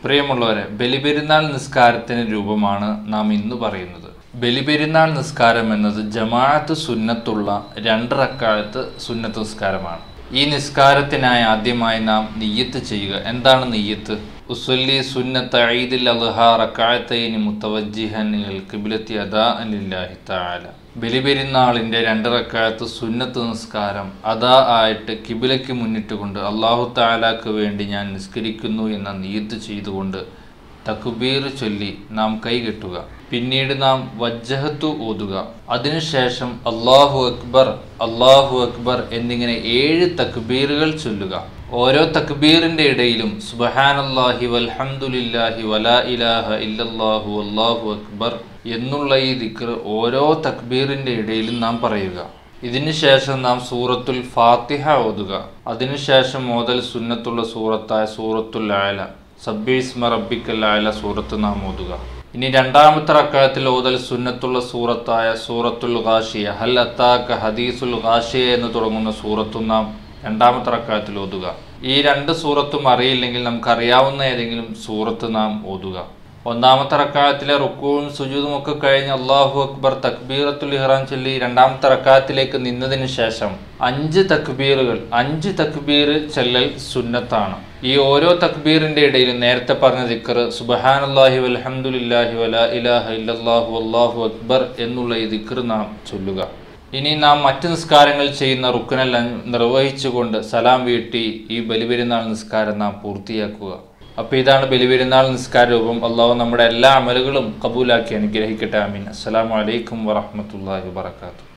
പ്രിയമുള്ളവരെ ബലിപെരുന്നാൾ നിസ്കാരത്തിന് രൂപമാണ് നാം ഇന്ന് പറയുന്നത് ബലിപെരുന്നാൾ നിസ്കാരം എന്നത് ജമാഅത്ത് സുന്നത്തുള്ള രണ്ട് റക്കാലത്ത് സുന്നത്ത് നിസ്കാരമാണ് ഈ നിസ്കാരത്തിനായി ആദ്യമായി നാം നിയ്യത്ത് ചെയ്യുക എന്താണ് നിയ്യത്ത് ഉസ്വല്ലി സുന്നത്ത് ഈദിൽ അദ്ഹ റക്കായത്തൈനി മുത്തവജ്ജിഹൻ ഇൽ ഖിബ്ലത്തി അദാ ലില്ലാഹി തആല ബലിപെരുന്നാളിൻ്റെ രണ്ട് റക്കായത്ത് സുന്നത്ത് നിസ്കാരം അതാ ആയിട്ട് കിബിലയ്ക്ക് മുന്നിട്ടുകൊണ്ട് അള്ളാഹു താലാക്ക് വേണ്ടി ഞാൻ നിസ്കരിക്കുന്നു എന്ന നീയത്ത് ചെയ്തുകൊണ്ട് തക്ബീർ ചൊല്ലി നാം കൈകെട്ടുക പിന്നീട് നാം വജ്ജഹത്തു ഓതുക അതിനുശേഷം അള്ളാഹു അക്ബർ അള്ളാഹു അക്ബർ എന്നിങ്ങനെ ഏഴ് തക്ബീറുകൾ ചൊല്ലുക ഓരോ തക്ബീറിന്റെ ഇടയിലും സുബഹാനല്ലാഹി വൽഹംദുലില്ലാഹി വലാ ഇലാഹ ഇല്ലല്ലാഹു അല്ലാഹു അക്ബർ എന്നുള്ള ഈ ദിക്ർ ഓരോ തക്ബീറിന്റെ ഇടയിലും നാം പറയുക ഇതിനുശേഷം നാം സൂറത്തുൽ ഫാത്തിഹ ഓതുക അതിനുശേഷം ഓതൽ സുന്നത്തുള്ള സൂറത്തായ സൂറത്തുൽ ആല സബ്ബീസ്മ റബ്ബിക്കൽ ആല സൂറത്ത് നാം ഓതുക ഇനി രണ്ടാമത്തെ റക്കായത്തിൽ ഓതൽ സുന്നത്തുള്ള സൂറത്തായ സൂറത്തുൽ ഖാഷിയ ഹൽ അത്താക്ക ഹദീസുൽ ഖാഷിയ എന്ന് തുടങ്ങുന്ന സൂറത്തും നാം രണ്ടാമത്തെ റക്കായത്തിൽ ഓതുക ഈ രണ്ട് സൂറത്തും അറിയില്ലെങ്കിൽ നമുക്ക് അറിയാവുന്ന ഏതെങ്കിലും സൂറത്ത് നാം ഓതുക ഒന്നാമത്തെ റക്കായത്തിലെ റുക്കുവും സുജൂതും ഒക്കെ കഴിഞ്ഞ് അള്ളാഹു അക്ബർ തക്ബീറത്തുൽ ഇഹ്റാൻ ചൊല്ലി രണ്ടാമത്തെ റക്കായത്തിലേക്ക് നിന്നതിന് ശേഷം അഞ്ച് തക്ബീറുകൾ അഞ്ച് തക്ബീർ ചെല്ലൽ സുന്നത്താണ് ഈ ഓരോ തക്ബീറിന്റെ ഇടയിലും നേരത്തെ പറഞ്ഞ ദിക്കർ സുബഹാനല്ലാഹി വൽഹംദുലില്ലാഹി വലാ ഇലാഹ ഇല്ലല്ലാഹു അല്ലാഹു അക്ബർ എന്നുള്ള ഈ ദിക്കർ നാം ചൊല്ലുക ഇനി നാം മറ്റ് നിസ്കാരങ്ങൾ ചെയ്യുന്ന റുക്കനെല്ലാം നിർവഹിച്ചുകൊണ്ട് സലാം വീട്ടി ഈ ബലിപെരുന്നാൾ നിസ്കാരം നാം പൂർത്തിയാക്കുക അപ്പോൾ ഇതാണ് ബലിപെരുന്നാൾ നിസ്കാര രൂപം അള്ളാഹു നമ്മുടെ എല്ലാ അമലുകളും കബൂലാക്കി അനുഗ്രഹിക്കട്ടെ ആമീൻ അസ്സലാമു അലൈക്കും വറഹ്മത്തുള്ളാഹി വബറകാതുഹു